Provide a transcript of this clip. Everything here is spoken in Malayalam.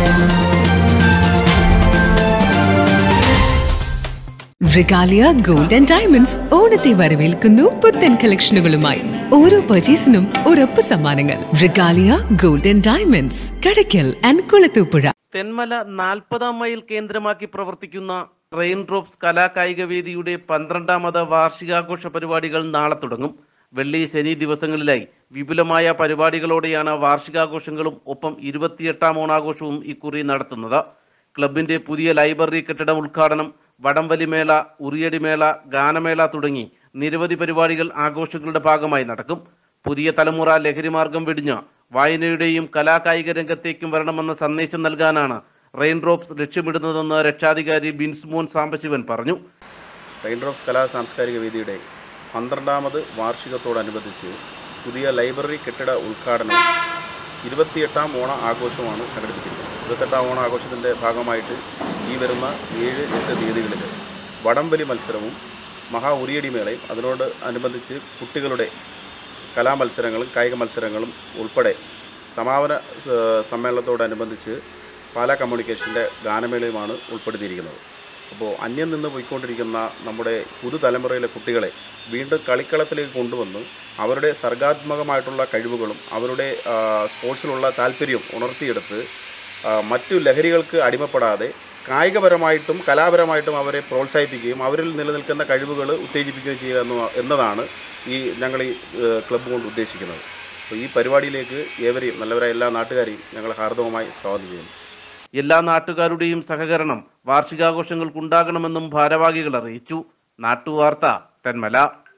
റിഗാലിയ ഗോൾഡ് ആൻഡ് ഡയമണ്ട്സ് ഓണത്തെ വരവേൽക്കുന്നു പുത്തൻ കളക്ഷനുകളുമായി ഓരോ പർച്ചേസിനും ഒരൊപ്പ് സമ്മാനങ്ങൾ Regalia gold and diamonds Kadakkal and Kulathupuzha Thenmala നാൽപ്പതാം മൈൽ കേന്ദ്രമാക്കി പ്രവർത്തിക്കുന്ന റെയിൻ ഡ്രോപ്സ് കലാകായിക വേദിയുടെ പന്ത്രണ്ടാമത് വാർഷികാഘോഷ പരിപാടികൾ നാളെ തുടങ്ങും വെള്ളി ശനി ദിവസങ്ങളിലായി വിപുലമായ പരിപാടികളോടെയാണ് വാർഷികാഘോഷങ്ങളും ഒപ്പം ഇരുപത്തിയെട്ടാം ഓണാഘോഷവും ഇക്കുറി നടത്തുന്നത് ക്ലബിന്റെ പുതിയ ലൈബ്രറി കെട്ടിടം ഉദ്ഘാടനം വടംവലിമേള ഉറിയടിമേള ഗാനമേള തുടങ്ങി നിരവധി പരിപാടികൾ ആഘോഷങ്ങളുടെ ഭാഗമായി നടക്കും പുതിയ തലമുറ ലഹരിമാർഗം വെടിഞ്ഞ് വായനയുടെയും കലാകായിക രംഗത്തേക്കും വരണമെന്ന സന്ദേശം നൽകാനാണ് റെയിൻ ഡ്രോപ്സ് ലക്ഷ്യമിടുന്നതെന്ന് രക്ഷാധികാരി ബിൻസ്മോൻ സാംബശിവൻ പറഞ്ഞു റെയിൻ ഡ്രോപ്സ് കലാ സാംസ്കാരിക വേദിയുടെ പന്ത്രണ്ടാമത് വാർഷികത്തോടനുബന്ധിച്ച് പുതിയ ലൈബ്രറി കെട്ടിട ഉദ്ഘാടനം ഇരുപത്തിയെട്ടാം ഓണ ആഘോഷമാണ് സംഘടിപ്പിച്ചിരിക്കുന്നത് ഇരുപത്തെട്ടാം ഓണ ആഘോഷത്തിൻ്റെ ഭാഗമായിട്ട് ഈ വരുന്ന ഏഴ് എട്ട് തീയതികളിൽ വടംവലി മത്സരവും മഹാ ഉറിയടി മേളയും അതിനോട് അനുബന്ധിച്ച് കുട്ടികളുടെ കലാമത്സരങ്ങളും കായിക മത്സരങ്ങളും ഉൾപ്പെടെ സമാപന സ- സമ്മേളനത്തോടനുബന്ധിച്ച് പാലാ കമ്മ്യൂണിക്കേഷൻ്റെ ഗാനമേളയുമാണ് ഉൾപ്പെടുത്തിയിരിക്കുന്നത് അപ്പോൾ അന്യം നിന്ന് പോയിക്കൊണ്ടിരിക്കുന്ന നമ്മുടെ പുതുതലമുറയിലെ കുട്ടികളെ വീണ്ടും കളിക്കളത്തിലേക്ക് കൊണ്ടുവന്ന് അവരുടെ സർഗാത്മകമായിട്ടുള്ള കഴിവുകളും അവരുടെ ആ, സ്പോർട്സിലുള്ള താല്പര്യവും ഉണർത്തിയെടുത്ത് ആ, മറ്റു ലഹരികൾക്ക് അടിമപ്പെടാതെ കായികപരമായിട്ടും കലാപരമായിട്ടും അവരെ പ്രോത്സാഹിപ്പിക്കുകയും അവരിൽ നിലനിൽക്കുന്ന കഴിവുകൾ ഉത്തേജിപ്പിക്കുകയും ചെയ്യുക എന്ന എന്നതാണ് ഈ ഞങ്ങൾ ഈ ഏഹ്, ക്ലബ്ബ് കൊണ്ട് ഉദ്ദേശിക്കുന്നത് അപ്പോൾ ഈ പരിപാടിയിലേക്ക് ഏവരെയും നല്ലവരായ എല്ലാ നാട്ടുകാരെയും ഞങ്ങൾ ഹാർദവമായി സ്വാഗതം ചെയ്യുന്നു എല്ലാ നാട്ടുകാരുടെയും സഹകരണം വാർഷികാഘോഷങ്ങൾക്കുണ്ടാകണമെന്നും ഭാരവാഹികൾ അറിയിച്ചു നാട്ടുവാർത്ത തെന്മല